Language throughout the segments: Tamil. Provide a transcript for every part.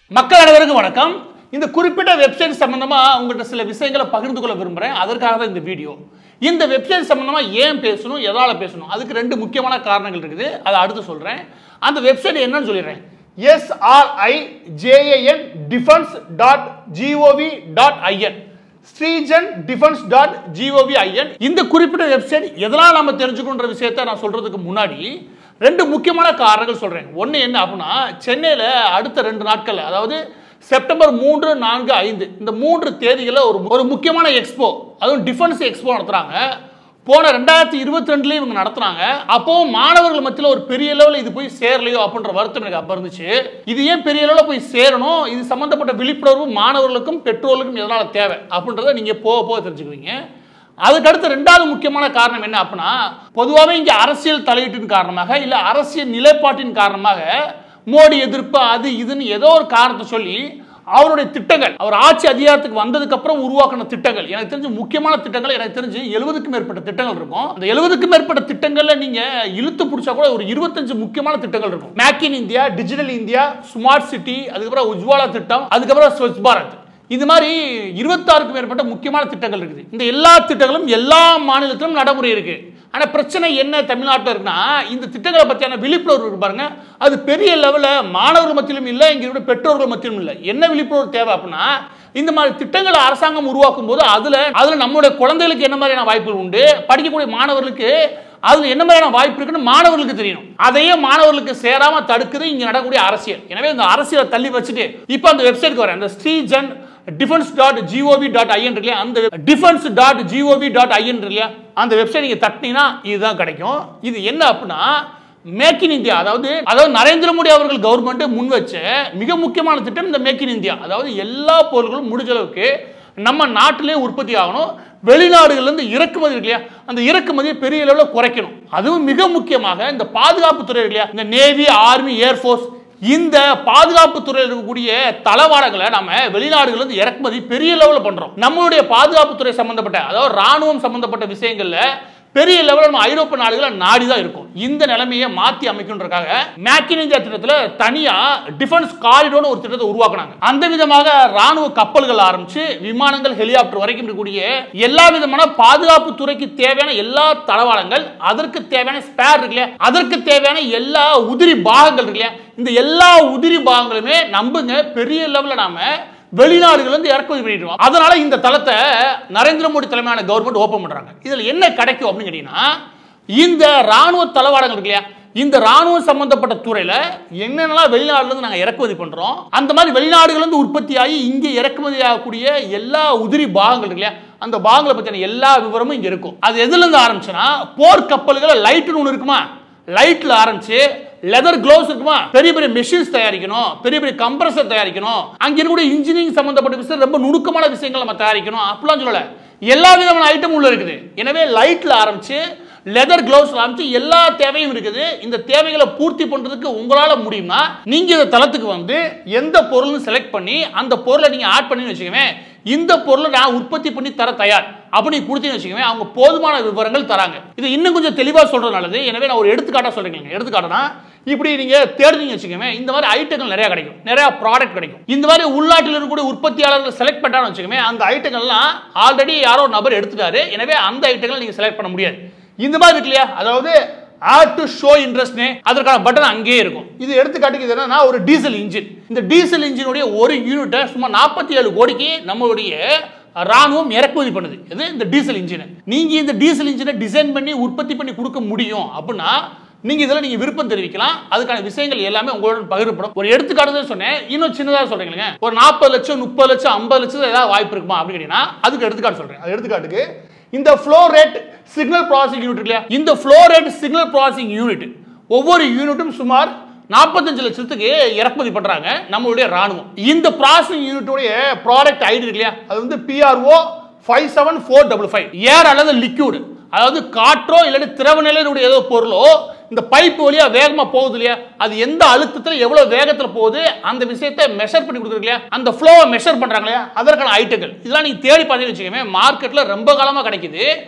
மக்கள் அனைவருக்கும் வணக்கம் இந்த குறிப்பிட்ட வெப்சைட் சம்பந்தமா உங்கள்கிட்ட சில விஷயங்களை பகிர்ந்து கொள்ள விரும்புறேன் அதற்காக தான் இந்த வீடியோ இந்த வெப்சைட் சம்பந்தமா ஏன் பேசணும் எதால பேசணும் அதுக்கு ரெண்டு முக்கியமான காரணங்கள் இருக்குது அதை அடுத்து சொல்றேன் அந்த வெப்சைட் என்னன்னு சொல்லிடுறேன் SRI JAN defence dot GOV dot IN Srijan defence dot GOV IN இந்த குறிப்பிட்ட வெப்சைட் எதனால் நம்ம தெரிஞ்சுக்கணுன்ற விஷயத்தை நான் சொல்றதுக்கு முன்னாடி ரெண்டு முக்கியமான காரணங்கள் சொல்றேன் ஒன்று என்ன அப்படின்னா சென்னையில் அடுத்த ரெண்டு நாட்கள் அதாவது செப்டம்பர் மூன்று நான்கு ஐந்து இந்த மூன்று தேதிகளில் ஒரு ஒரு முக்கியமான எக்ஸ்போ அதுவும் டிஃபென்ஸ் எக்ஸ்போ நடத்துகிறாங்க போன ரெண்டாயிரத்தி இருபத்தி ரெண்டுலேயும் இவங்க நடத்துனாங்க அப்போ மாணவர்கள் மத்தியில் ஒரு பெரிய லெவலில் இது போய் சேரலையோ அப்படின்ற வருத்தம் எனக்கு அப்போ இருந்துச்சு இது ஏன் பெரிய லெவலில் போய் சேரணும் இது சம்மந்தப்பட்ட விழிப்புணர்வு மாணவர்களுக்கும் பெற்றோர்களுக்கும் எதனால் தேவை அப்படின்றத நீங்கள் போக போக தெரிஞ்சுக்குவீங்க அதுக்கடுத்து ரெண்டாவது முக்கியமான காரணம் என்ன அப்படின்னா பொதுவாகவே இங்கே அரசியல் தலையீட்டின் காரணமாக இல்லை அரசியல் நிலைப்பாட்டின் காரணமாக மோடி எதிர்ப்பு அது இதுன்னு ஏதோ ஒரு காரணத்தை சொல்லி அவருடைய திட்டங்கள் அவர் ஆட்சி அதிகாரத்துக்கு வந்ததுக்கு அப்புறம் உருவாக்கின திட்டங்கள் எனக்கு தெரிஞ்சு முக்கியமான திட்டங்கள் எனக்கு தெரிஞ்சு எழுபதுக்கும் மேற்பட்ட திட்டங்கள் இருக்கும் அந்த எழுபதுக்கும் மேற்பட்ட திட்டங்கள்ல நீங்க இழுத்து பிடிச்சா கூட ஒரு இருபத்தஞ்சு முக்கியமான திட்டங்கள் இருக்கும் make in India digital India smart city அதுக்கப்புறம் உஜ்வாலா திட்டம் அதுக்கப்புறம் ஸ்வச் பாரத் இது மாதிரி இருபத்தாறுக்கும் மேற்பட்ட முக்கியமான திட்டங்கள் இருக்குது இந்த எல்லா திட்டங்களும் எல்லா மாநிலத்திலும் நடைமுறை இருக்கு ஆனா பிரச்சனை என்ன தமிழ்நாட்டில் இருக்குன்னா இந்த திட்டங்களை பற்றியான விழிப்புணர்வு இருக்கு பாருங்க அது பெரிய லெவலில் மாணவர்கள் மத்தியிலும் இல்லை இங்கே இருக்கிற பெற்றோர்கள் மத்தியிலும் இல்லை என்ன விழிப்புணர்வு தேவை அப்படின்னா இந்த மாதிரி திட்டங்களை அரசாங்கம் உருவாக்கும் போது அதுல அதுல நம்மளுடைய குழந்தைகளுக்கு என்ன மாதிரியான வாய்ப்புகள் உண்டு படிக்கக்கூடிய மாணவர்களுக்கு அதுல என்ன மாதிரியான வாய்ப்பு இருக்குன்னு மாணவர்களுக்கு தெரியணும் அதையே மாணவர்களுக்கு சேராம தடுக்குது இங்க நடக்கக்கூடிய அரசியல் எனவே இந்த அரசியலை தள்ளி வச்சுட்டு இப்போ அந்த வெப்சைட்க்கு வரேன் அந்த Srijan defence dot GOV dot IN இருக்கு இல்லையா அந்த defence dot GOV dot IN இருக்கு இல்லையா அந்த வெப்சைட் நீங்க தட்டினீங்கன்னா இதுதான் கிடைக்கும் இது என்ன அப்படின்னா மேக் இன் இந்தியா அதாவது அதாவது நரேந்திர மோடி அவர்கள் கவர்மெண்ட் முன் வச்ச மிக முக்கியமான திட்டம் இந்த மேக் இன் இந்தியா அதாவது எல்லா பொருட்களும் முடிஞ்ச அளவுக்கு நம்ம நாட்டிலே உற்பத்தி ஆகணும் வெளிநாடுகள்லேருந்து இறக்குமதி இருக்கு இல்லையா அந்த இறக்குமதியை பெரிய அளவில் குறைக்கணும் அதுவும் மிக முக்கியமாக இந்த பாதுகாப்பு துறை இருக்கு இல்லையா இந்த நேவி ஆர்மி ஏர்ஃபோர்ஸ் இந்த பாதுகாப்பு துறையில் இருக்கக்கூடிய தளவாடங்களை நம்ம வெளிநாடுகள்லேருந்து இறக்குமதி பெரிய லெவலில் பண்றோம் நம்மளுடைய பாதுகாப்பு துறை சம்பந்தப்பட்ட அதாவது ராணுவம் சம்பந்தப்பட்ட விஷயங்கள்ல பெரிய லெவலில் நம்ம ஐரோப்பிய நாடுகளை நாடி தான் இருக்கும் இந்த நிலைமையை மாற்றி அமைக்கணுன்றக்காக மேக் இன் இந்தியா திட்டத்தில் தனியா டிஃபென்ஸ் காரிடோர்னு ஒரு திட்டத்தை உருவாக்குனாங்க அந்த விதமாக ராணுவ கப்பல்கள் ஆரம்பிச்சு விமானங்கள் ஹெலிகாப்டர் வரைக்கும் இருக்கக்கூடிய எல்லா விதமான பாதுகாப்பு துறைக்கு தேவையான எல்லா தளவாடங்கள் அதற்கு தேவையான ஸ்பேர் இருக்கு இல்லையா அதற்கு தேவையான எல்லா உதிரி பாகங்கள் இருக்கு இல்லையா இந்த எல்லா உதிரி பாகங்களுமே நம்புங்க பெரிய லெவலில் நாம வெளிநாடுகள் வந்து இறக்குமதி பண்ணிட்டு அதனால இந்த தளத்தை நரேந்திர மோடி தலைமையான கவர்மெண்ட் ஓபன் பண்றாங்க இதுல என்ன கிடைக்கும் அப்படின்னு கேட்டீங்கன்னா இந்த ராணுவ தளவாடங்கள் இருக்கு இல்லையா இந்த ராணுவம் சம்பந்தப்பட்ட துறையில என்னென்னலாம் வெளிநாடுல இருந்து நாங்க இறக்குமதி பண்றோம் அந்த மாதிரி வெளிநாடுகள் இருந்து உற்பத்தி ஆகி இங்கே இறக்குமதி ஆகக்கூடிய எல்லா உதிரி பாகங்கள் இருக்கு இல்லையா அந்த பாகங்களை பற்றின எல்லா விவரமும் இங்க இருக்கும் அது எதுல இருந்து ஆரம்பிச்சுன்னா போர் கப்பல்கள் லைட்னு ஒன்று இருக்குமா லைட்ல ஆரம்பிச்சு லெதர் க்ளோவ்ஸ் இருக்குமா பெரிய பெரிய மெஷின்ஸ் தயாரிக்கணும் பெரிய பெரிய கம்ப்ரஸர் தயாரிக்கணும் அங்க இருக்கக்கூடிய இன்ஜினியரிங் சம்பந்தப்பட்ட விஷயம் ரொம்ப நுணுக்கமான விஷயங்கள் நம்ம தயாரிக்கணும் அப்படிலாம் சொல்லல எல்லா விதமான ஐட்டம் உள்ள இருக்குது எனவே லைட்ல ஆரம்பிச்சு லெதர் க்ளவுஸ் ஆரம்பிச்சு எல்லா தேவையும் இருக்குது இந்த தேவைகளை பூர்த்தி பண்றதுக்கு உங்களால முடியும்னா நீங்க இந்த தளத்துக்கு வந்து எந்த பொருள்னு செலக்ட் பண்ணி அந்த பொருளை நீங்க ஆட் பண்ணி வச்சுக்கவே இந்த பொருளை நான் உற்பத்தி பண்ணி தர தயார் அப்படி கொடுத்தீங்கன்னு வச்சுக்கவே அவங்க போதுமான விவரங்கள் தராங்க இது இன்னும் கொஞ்சம் தெளிவா சொல்றது நல்லது எனவே நான் ஒரு எடுத்துக்காட்டா சொல்றேன் எடுத்துக்காட்டுனா இப்படி நீங்க தேடுறீங்க வச்சுக்கோங்க இந்த மாதிரி ஐட்டங்கள் நிறைய கிடைக்கும் நிறைய ப்ராடக்ட் கிடைக்கும் இந்த மாதிரி உள்நாட்டில் இருக்கக்கூடிய உற்பத்தியாளர்கள் செலக்ட் பண்ணான்னு வச்சுக்கோங்க அந்த ஐட்டங்கள்லாம் ஆல்ரெடி யாரோ ஒரு நபர் எடுத்துட்டாரு எனவே அந்த ஐட்டங்களை நீங்க செலக்ட் பண்ண முடியாது இந்த மாதிரி இருக்கு இல்லையா அதாவது ஆட் டு ஷோ இன்ட்ரெஸ்ட்னே அதற்கான பட்டன் அங்கேயே இருக்கும் இது எடுத்துக்காட்டுக்கு இது என்னன்னா ஒரு டீசல் இன்ஜின் இந்த டீசல் இன்ஜினுடைய ஒரு யூனிட்டை சும்மா நாற்பத்தி ஏழு கோடிக்கு நம்மளுடைய ராணுவம் இறக்குமதி பண்ணுது இது இந்த டீசல் இன்ஜினை நீங்க இந்த டீசல் இன்ஜினை டிசைன் பண்ணி உற்பத்தி பண்ணி கொடுக்க முடியும் அப்படின்னா நீங்க இதுல நீங்க விருப்பம் தெரிவிக்கலாம் அதுக்கான விஷயங்கள் எல்லாமே உங்களோட பகிரப்படும் ஒரு எடுத்துக்காட்டு தான் சொன்னேன் இன்னும் சின்னதாக சொல்றீங்க ஒரு நாற்பது லட்சம் முப்பது லட்சம் ஐம்பது லட்சம் ஏதாவது வாய்ப்பு இருக்குமா அப்படின்னு கேட்டீங்கன்னா அதுக்கு எடுத்துக்காட்டு சொல்றேன் அது எடுத்துக்காட்டுக்கு இந்த flow rate signal processing unit இல்லையா இந்த flow rate signal processing unit ஒவ்வொரு யூனிட்டும் சுமார் நாற்பத்தஞ்சு லட்சத்துக்கு இறக்குமதி பண்றாங்க நம்மளுடைய ராணுவம் இந்த ப்ராசஸிங் யூனிட்டுடைய ப்ராடக்ட் ஐடி இருக்கு இல்லையா அது வந்து PRO five seven four double five air அல்லது லிக்யூடு அதாவது காற்றோ இல்லாட்டி திரவ நிலையினுடைய ஏதோ பொருளோ இந்த பைப் வழியா வேகமா போகுது இல்லையா அது எந்த அழுத்தத்துல எவ்வளவு வேகத்துல போகுது அந்த விஷயத்தை மெஷர் பண்ணி கொடுக்குறது இல்லையா அந்த ஃப்ளோவை மெஷர் பண்றாங்க இல்லையா அதற்கான ஐட்டங்கள் இதெல்லாம் நீங்க தேடி பார்த்தீங்கன்னு வச்சுக்கோங்க மார்க்கெட்ல ரொம்ப காலமா கிடைக்குது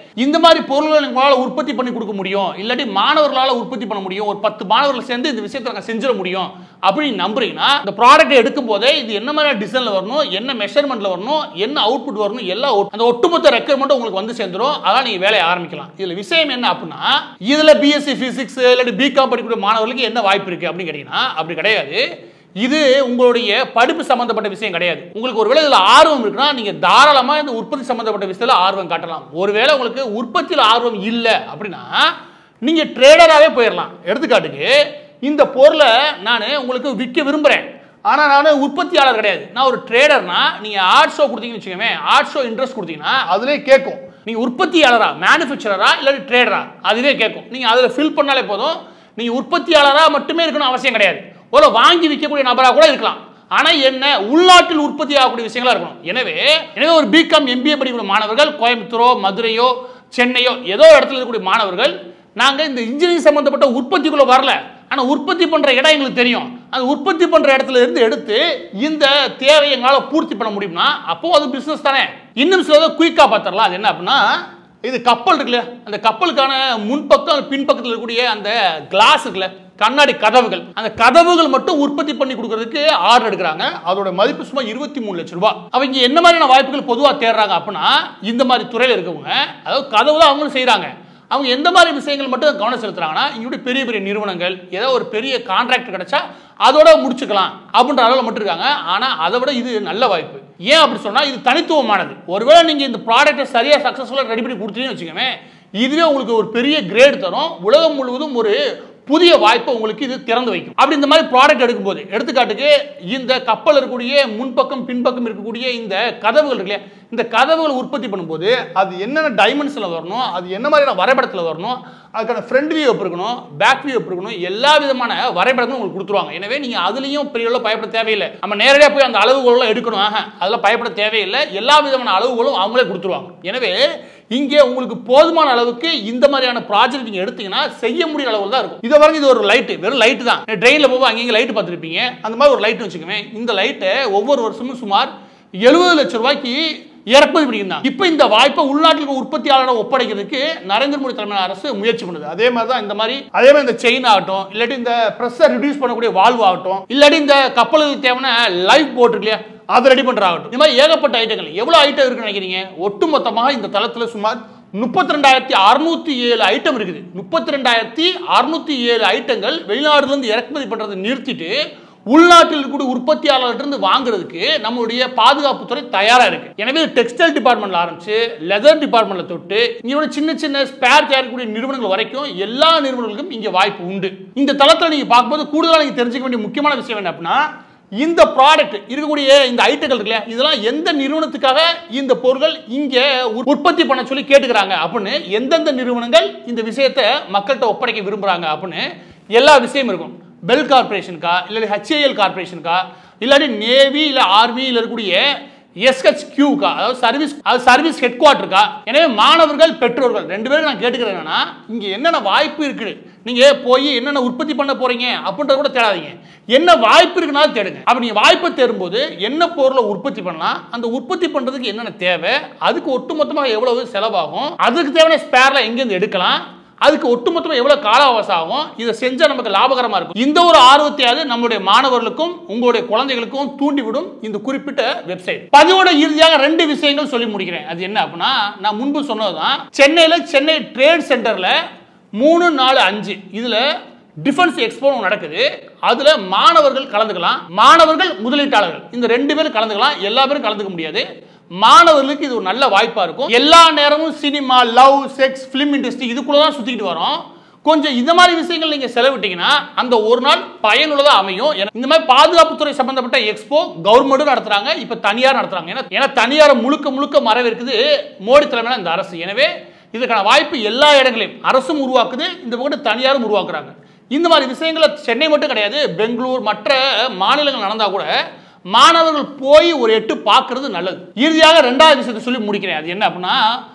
இந்த மாதிரி பொருள்களை உங்களால் உற்பத்தி பண்ணி கொடுக்க முடியும் இல்லாட்டி மாணவர்களால் உற்பத்தி பண்ண முடியும் ஒரு பத்து மாணவர்கள் சேர்ந்து இந்த விஷயத்தை நாங்கள் செஞ்சிட முடியும் அப்படின்னு நம்புறீங்கன்னா இந்த ப்ராடக்ட் எடுக்கும் போதே இது என்ன மாதிரி டிசைன்ல வரணும் என்ன மெஷர்மெண்ட்ல வரணும் என்ன அவுட்புட் வரணும் எல்லா out- அந்த ஒட்டுமொத்த ரெக்குயர்மெண்ட் உங்களுக்கு வந்து சேர்ந்துரும் அதான் நீங்க வேலையை ஆரம்பிக்கலாம் இதுல விஷயம் என்ன அப்படின்னா இதுல பிஎஸ்சி பிசிக்ஸ் இல்லாட்டி பிகாம் படிக்கக்கூடிய மாணவர்களுக்கு என்ன வாய்ப்பு இருக்கு அப்படின்னு கேட்டீங்கன்னா அப்படி கிடையாது இது உங்களுடைய படிப்பு சம்பந்தப்பட்ட விஷயம் கிடையாது உங்களுக்கு ஒருவேளை இதுல ஆர்வம் இருக்குன்னா நீங்க தாராளமா இந்த உற்பத்தி சம்பந்தப்பட்ட விஷயத்துல ஆர்வம் காட்டலாம் ஒருவேளை உங்களுக்கு உற்பத்தியில் ஆர்வம் இல்லை அப்படின்னா நீங்க ட்ரேடராகவே போயிடலாம் எடுத்துக்காட்டுக்கு இந்த பொருளை நான் உங்களுக்கு விற்க விரும்புகிறேன் ஆனால் நான் உற்பத்தியாளர் கிடையாது நான் ஒரு ட்ரேடர்னா நீங்கள் ஆர்ட் ஷோ கொடுத்தீங்கன்னு வச்சுக்கோங்க ஆர்ட் ஷோ இன்ட்ரெஸ்ட் கொடுத்தீங்கன்னா அதிலே கேட்கும் நீங்கள் உற்பத்தியாளரா மேனுஃபேக்சரரா இல்லாட்டி ட்ரேடரா அதுவே கேட்கும் நீங்கள் அதில் ஃபில் பண்ணாலே போதும் நீங்கள் உற்பத்தியாளராக மட்டுமே இருக்கணும் அவசியம் கிடையாது ஒரு வாங்கி விற்கக்கூடிய நபராக கூட இருக்கலாம் ஆனால் என்ன உள்நாட்டில் உற்பத்தி ஆகக்கூடிய விஷயங்களா இருக்கணும் எனவே எனவே ஒரு பிகாம் எம்பிஏ படிக்கக்கூடிய மாணவர்கள் கோயம்புத்தூரோ மதுரையோ சென்னையோ ஏதோ இடத்துல இருக்கக்கூடிய மாணவர்கள் நாங்கள் இந்த இன்ஜினியரிங் சம்மந்தப்பட்ட உற்பத்திக்குள்ளே வரல ஆனால் உற்பத்தி பண்ணுற இடம் எங்களுக்கு தெரியும் அந்த உற்பத்தி பண்ணுற இடத்துல இருந்து எடுத்து இந்த தேவையை எங்களால் பூர்த்தி பண்ண முடியும்னா அப்போ அது பிஸ்னஸ் தானே இன்னும் சில குயிக்காக பார்த்துடலாம் அது என்ன அப்படின்னா இது கப்பல் இருக்குல்ல அந்த கப்பலுக்கான முன்பக்கம் பின்பக்கத்தில் இருக்கக்கூடிய அந்த கிளாஸ் இருக்குல்ல கண்ணாடி கதவுகள் அந்த கதவுகள் மட்டும் உற்பத்தி பண்ணி கொடுக்கறதுக்கு ஆர்டர் எடுக்கிறாங்க அதோட மதிப்பு சும்மா இருபத்தி மூணு லட்சம் ரூபாய் அவங்க என்ன மாதிரியான வாய்ப்புகள் பொதுவாக தேடுறாங்க அப்படின்னா இந்த மாதிரி துறையில் இருக்கவங்க அதாவது கதவு தான் அவங்களும் செய்கிறாங்க அவங்க எந்த மாதிரி விஷயங்கள் மட்டும் கவனம் செலுத்துறாங்கன்னா இங்களுடைய பெரிய பெரிய நிறுவனங்கள் ஏதோ ஒரு பெரிய கான்ட்ராக்ட் கிடைச்சா அதோட முடிச்சுக்கலாம் அப்படின்ற அளவில் மட்டும் இருக்காங்க ஆனால் அதை விட இது நல்ல வாய்ப்பு ஏன் அப்படி சொன்னால் இது தனித்துவமானது ஒருவேளை நீங்கள் இந்த ப்ராடக்ட்டை சரியாக சக்ஸஸ்ஃபுல்லாக ரெடி பண்ணி கொடுத்தீங்கன்னு வச்சுக்கோங்க இதுவே உங்களுக்கு ஒரு பெரிய கிரேட் தரும் உலகம் முழுவதும் ஒரு புதிய வாய்ப்பை உங்களுக்கு இது திறந்து வைக்கும் அப்படி இந்த மாதிரி ப்ராடக்ட் எடுக்கும்போது எடுத்துக்காட்டுக்கு இந்த கப்பல் இருக்கக்கூடிய முன்பக்கம் பின்பக்கம் இருக்கக்கூடிய இந்த கதவுகள் இருக்கு இல்லையா இந்த கதவுகள் உற்பத்தி பண்ணும்போது அது என்னென்ன டைமென்ஷனில் வரணும் அது என்ன மாதிரியான வரைபடத்தில் வரணும் அதுக்கான ஃப்ரண்ட் வியூ எப்படி இருக்கணும் பேக் வியூ எப்படி இருக்கணும் எல்லா விதமான வரைபடங்களும் உங்களுக்கு கொடுத்துருவாங்க எனவே நீங்கள் அதுலேயும் பெரிய அளவு பயப்பட தேவையில்லை நம்ம நேரடியாக போய் அந்த அளவுகோலாம் எடுக்கணும் ஆஹா அதில் பயப்பட தேவையில்லை எல்லா விதமான அளவுகளும் அவங்களே கொடுத்துருவாங்க எனவே இங்கே உங்களுக்கு போதுமான அளவுக்கு இந்த மாதிரியான ப்ராஜெக்ட் நீங்கள் எடுத்தீங்கன்னா செய்ய முடிய அளவில் தான் இருக்கும் இதை வரைக்கும் இது ஒரு லைட்டு வெறும் லைட்டு தான் ட்ரெயினில் போக அங்கேயும் லைட் பார்த்துருப்பீங்க அந்த மாதிரி ஒரு லைட் வச்சுக்கோங்க இந்த லைட்டை ஒவ்வொரு வருஷமும் சுமார் எழுபது லட்சம் ரூபாய்க்கு இறக்குமதி பண்ணியிருந்தாங்க இப்போ இந்த வாய்ப்பை உள்நாட்டில் உற்பத்தியாளரை ஒப்படைக்கிறதுக்கு நரேந்திர மோடி தலைமையிலான அரசு முயற்சி பண்ணுது அதே மாதிரி தான் இந்த மாதிரி அதே மாதிரி இந்த செயின் ஆகட்டும் இல்லாட்டி இந்த ப்ரெஸ்ஸை ரிடியூஸ் பண்ணக்கூடிய வால்வு ஆகட்டும் இல்லாட்டி இந்த கப்பலுக்கு தேவையான லைஃப் போட் இருக்கு இல்லையா அதை ரெடி பண்ற ஆகட்டும் இந்த மாதிரி ஏகப்பட்ட ஐட்டங்கள் எவ்வளவு ஐட்டம் இருக்குன்னு நினைக்கிறீங்க ஒட்டுமொத்தமாக இந்த தளத்தில் சுமார் முப்பத்தி ரெண்டாயிரத்தி அறுநூத்தி ஏழு ஐட்டம் இருக்குது முப்பத்தி ரெண்டாயிரத்தி அறுநூத்தி ஏழு ஐட்டங்கள் வெளிநாடுல இருந்து இறக்குமதி பண்றதை நிறுத்திட்டு உள்நாட்டில் இருக்கக்கூடிய உற்பத்தியாளர்கிட்ட இருந்து வாங்குறதுக்கு நம்மளுடைய பாதுகாப்புத்துறை தயாரா இருக்கு எனவே டெக்ஸ்டைல் டிபார்ட்மெண்ட்ல ஆரம்பிச்சு லெதர் டிபார்ட்மெண்ட்ல தொட்டு இங்க சின்ன சின்ன ஸ்பேர் தயாரிக்கக்கூடிய நிறுவனங்கள் வரைக்கும் எல்லா நிறுவனங்களுக்கும் இங்க வாய்ப்பு உண்டு இந்த தளத்தில் நீங்க பார்க்கும்போது கூடுதலாக நீங்க தெரிஞ்சுக்க வேண்டிய முக்கியமான விஷயம் என்ன அப்படின்னா இந்த ப்ராடக்ட் இருக்கக்கூடிய இந்த ஐட்டங்கள் இருக்கு இல்லையா இதெல்லாம் எந்த நிறுவனத்துக்காக இந்த பொருட்கள் இங்க உற்- உற்பத்தி பண்ண சொல்லி கேட்டுக்கிறாங்க அப்படின்னு எந்தெந்த நிறுவனங்கள் இந்த விஷயத்தை மக்கள்கிட்ட ஒப்படைக்க விரும்புறாங்க அப்படின்னு எல்லா விஷயமும் இருக்கும் பெல் கார்பரேஷனுக்கா இல்லாட்டி ஹெச்ஏஎல் கார்பரேஷனுக்கா இல்லாட்டி நேவி இல்லை ஆர்மி இல்லை இருக்கக்கூடிய எஸ்ஹெச் கியூக்கா அதாவது சர்வீஸ் அது சர்வீஸ் ஹெட் குவார்ட்டருக்கா எனவே மாணவர்கள் பெற்றோர்கள் ரெண்டு பேரும் நான் கேட்டுக்கிறேன் என்னன்னா இங்க என்னென்ன வாய்ப்பு இருக்குது நீங்க போய் என்னென்ன உற்பத்தி பண்ண போறீங்க அப்படின்றத கூட தேடாதீங்க என்ன வாய்ப்பு இருக்குன்னா தேடுங்க அப்படி நீங்க வாய்ப்பை தேடும்போது என்ன பொருளை உற்பத்தி பண்ணலாம் அந்த உற்பத்தி பண்றதுக்கு என்னென்ன தேவை அதுக்கு ஒட்டுமொத்தமாக எவ்வளவு செலவாகும் அதுக்கு தேவையான ஸ்பேர்ல எங்கேருந்து எடுக்கலாம் அதுக்கு ஒட்டுமொத்தமா எவ்வளவு கால அவகாசம் ஆகும் இதை செஞ்சா நமக்கு லாபகரமா இருக்கும் இந்த ஒரு ஆர்வத்தையாவது நம்மளுடைய மாணவர்களுக்கும் உங்களுடைய குழந்தைகளுக்கும் தூண்டிவிடும் இந்த குறிப்பிட்ட வெப்சைட் பதிவோட இறுதியாக ரெண்டு விஷயங்கள் சொல்லி முடிக்கிறேன் அது என்ன அப்படின்னா நான் முன்பு சொன்னதுதான் சென்னையில சென்னை ட்ரேட் சென்டர்ல மூணு நாலு அஞ்சு இதுல டிஃபென்ஸ் எக்ஸ்போ நடக்குது அதுல மாணவர்கள் கலந்துக்கலாம் மாணவர்கள் முதலீட்டாளர்கள் இந்த ரெண்டு பேரும் கலந்துக்கலாம் எல்லா பேரும் கலந்துக்க முடியாது மாணவர்களுக்கு இது ஒரு நல்ல வாய்ப்பா இருக்கும் எல்லா நேரமும் cinema love sex film industry இதுக்குள்ள தான் சுத்திக்கிட்டு வரோம் கொஞ்சம் இந்த மாதிரி விஷயங்கள் நீங்க செலவிட்டீங்கன்னா அந்த ஒரு நாள் பயனுள்ளதா அமையும் ஏன்னா இந்த மாதிரி பாதுகாப்புத்துறை சம்பந்தப்பட்ட எக்ஸ்போ கவர்மெண்ட்டும் நடத்துறாங்க இப்ப தனியார் நடத்துறாங்க ஏன்னா ஏன்னா தனியார் முழுக்க முழுக்க மறவிருக்குது மோடி தலைமையில இந்த அரசு எனவே இதுக்கான வாய்ப்பு எல்லா இடங்களையும் அரசும் உருவாக்குது இந்த பக்கம் தனியாரும் உருவாக்குறாங்க இந்த மாதிரி விஷயங்களை சென்னை மட்டும் கிடையாது பெங்களூர் மற்ற மாநிலங்கள் நடந்தா கூட மாணவர்கள் போய் ஒரு எட்டு பார்க்கிறது நல்லது இறுதியாக ரெண்டாவது விஷயத்தை சொல்லி முடிக்கிறேன் அது என்ன அப்படின்னா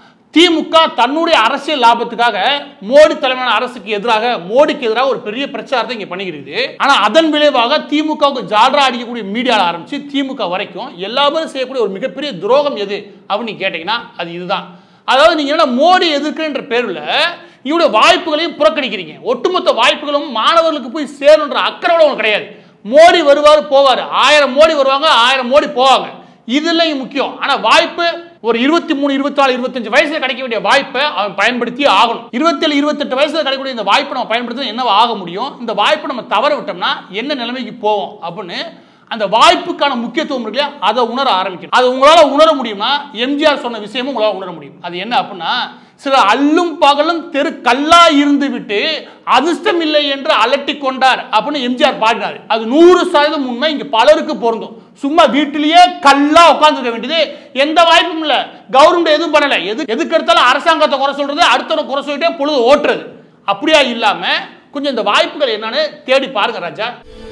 திமுக தன்னுடைய அரசியல் லாபத்துக்காக மோடி தலைமையான அரசுக்கு எதிராக மோடிக்கு எதிராக ஒரு பெரிய பிரச்சாரத்தை இங்க பண்ணிக்கிறது ஆனா அதன் விளைவாக திமுகவுக்கு ஜால்ரா அடிக்கக்கூடிய மீடியால ஆரம்பிச்சு திமுக வரைக்கும் எல்லா பேரும் செய்யக்கூடிய ஒரு மிகப்பெரிய துரோகம் எது அப்படின்னு கேட்டீங்கன்னா அது இதுதான் அதாவது நீங்க என்ன மோடி எதிர்க்கிறன்ற பேர்ல இவருடைய வாய்ப்புகளையும் புறக்கணிக்கிறீங்க ஒட்டுமொத்த வாய்ப்புகளும் மாணவர்களுக்கு போய் சேரணுன்ற அக்கறை கூட உங்களுக்கு கிடையாது மோடி வருவார் போவார் ஆயிரம் மோடி வருவாங்க ஆயிரம் மோடி போவாங்க இதுல முக்கியம் ஆனா வாய்ப்பு ஒரு இருபத்தி மூணு இருபத்தி நாலு இருபத்தஞ்சு வயசுல கிடைக்க வேண்டிய வாய்ப்பை அவன் பயன்படுத்தி ஆகணும் இருபத்தேழு இருபத்தெட்டு வயசுல கிடைக்கக்கூடிய இந்த வாய்ப்பை நம்ம பயன்படுத்தி என்ன ஆக முடியும் இந்த வாய்ப்பை நம்ம தவற விட்டோம்னா என்ன நிலைமைக்கு போவோம் அப்படின்னு அந்த வாய்ப்புக்கான முக்கியத்துவம் இருக்கு இல்லையா அதை உணர ஆரம்பிக்கணும் அதை உங்களால உணர முடியும்னா எம்ஜிஆர் சொன்ன விஷயமும் உங்களால உணர முடியும் அது என்ன அப்படின்னா சில அல்லும் பகலும் தெரு கல்லா இருந்து விட்டு அதிர்ஷ்டம் இல்லை என்று அலட்டி கொண்டார் அப்படின்னு எம்ஜிஆர் பாடினார் அது நூறு சதவீதம் உண்மை இங்க பலருக்கு பொருந்தும் சும்மா வீட்டிலேயே கல்லா உட்காந்துருக்க வேண்டியது எந்த வாய்ப்பும் இல்ல கவர்மெண்ட் எதுவும் பண்ணல எது எதுக்கு எடுத்தாலும் அரசாங்கத்தை குறை சொல்றது அடுத்தவரை குறை சொல்லிட்டே பொழுது ஓட்டுறது அப்படியா இல்லாம கொஞ்சம் இந்த வாய்ப்புகள் என்னன்னு தேடி பாருங்க ராஜா